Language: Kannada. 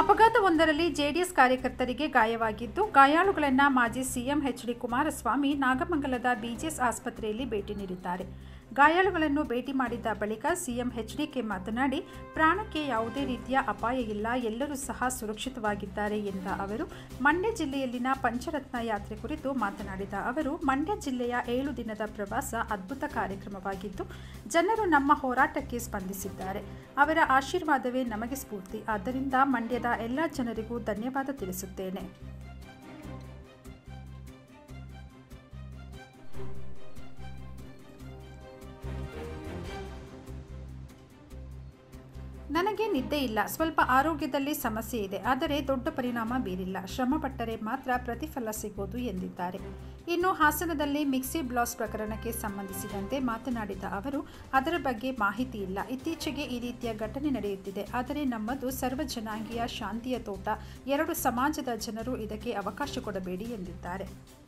ಅಪಘಾತವೊಂದರಲ್ಲಿ ಜೆಡಿಎಸ್ ಕಾರ್ಯಕರ್ತರಿಗೆ ಗಾಯವಾಗಿದ್ದು ಗಾಯಾಳುಗಳನ್ನು ಮಾಜಿ ಸಿಎಂ ಎಚ್ ಡಿ ಕುಮಾರಸ್ವಾಮಿ ನಾಗಮಂಗಲದ ಬಿಜಿಎಸ್ ಆಸ್ಪತ್ರೆಯಲ್ಲಿ ಭೇಟಿ ನೀಡಿದ್ದಾರೆ ಗಾಯಾಳುಗಳನ್ನು ಭೇಟಿ ಮಾಡಿದ ಬಳಿಕ ಸಿಎಂ ಎಚ್ಡಿಕೆ ಮಾತನಾಡಿ ಪ್ರಾಣಕ್ಕೆ ಯಾವುದೇ ರೀತಿಯ ಅಪಾಯ ಇಲ್ಲ ಎಲ್ಲರೂ ಸಹ ಸುರಕ್ಷಿತವಾಗಿದ್ದಾರೆ ಎಂದ ಅವರು ಮಂಡ್ಯ ಜಿಲ್ಲೆಯಲ್ಲಿನ ಪಂಚರತ್ನ ಯಾತ್ರೆ ಕುರಿತು ಮಾತನಾಡಿದ ಅವರು ಮಂಡ್ಯ ಜಿಲ್ಲೆಯ ಏಳು ದಿನದ ಪ್ರವಾಸ ಅದ್ಭುತ ಕಾರ್ಯಕ್ರಮವಾಗಿದ್ದು ಜನರು ನಮ್ಮ ಹೋರಾಟಕ್ಕೆ ಸ್ಪಂದಿಸಿದ್ದಾರೆ ಅವರ ಆಶೀರ್ವಾದವೇ ನಮಗೆ ಸ್ಫೂರ್ತಿ ಆದ್ದರಿಂದ ಮಂಡ್ಯದ ಎಲ್ಲ ಜನರಿಗೂ ಧನ್ಯವಾದ ತಿಳಿಸುತ್ತೇನೆ ನನಗೆ ನಿದ್ದೆ ಇಲ್ಲ ಸ್ವಲ್ಪ ಆರೋಗ್ಯದಲ್ಲಿ ಸಮಸ್ಯೆ ಇದೆ ಆದರೆ ದೊಡ್ಡ ಪರಿಣಾಮ ಬೀರಿಲ್ಲ ಶ್ರಮ ಪಟ್ಟರೆ ಮಾತ್ರ ಪ್ರತಿಫಲ ಸಿಗೋದು ಎಂದಿದ್ದಾರೆ ಇನ್ನು ಹಾಸನದಲ್ಲಿ ಮಿಕ್ಸಿ ಬ್ಲಾಸ್ ಪ್ರಕರಣಕ್ಕೆ ಸಂಬಂಧಿಸಿದಂತೆ ಮಾತನಾಡಿದ ಅವರು ಅದರ ಬಗ್ಗೆ ಮಾಹಿತಿ ಇಲ್ಲ ಇತ್ತೀಚೆಗೆ ಈ ರೀತಿಯ ಘಟನೆ ನಡೆಯುತ್ತಿದೆ ಆದರೆ ನಮ್ಮದು ಸರ್ವ ಜನಾಂಗೀಯ ಶಾಂತಿಯ ತೋಟ ಎರಡು ಸಮಾಜದ ಜನರು ಇದಕ್ಕೆ ಅವಕಾಶ ಕೊಡಬೇಡಿ ಎಂದಿದ್ದಾರೆ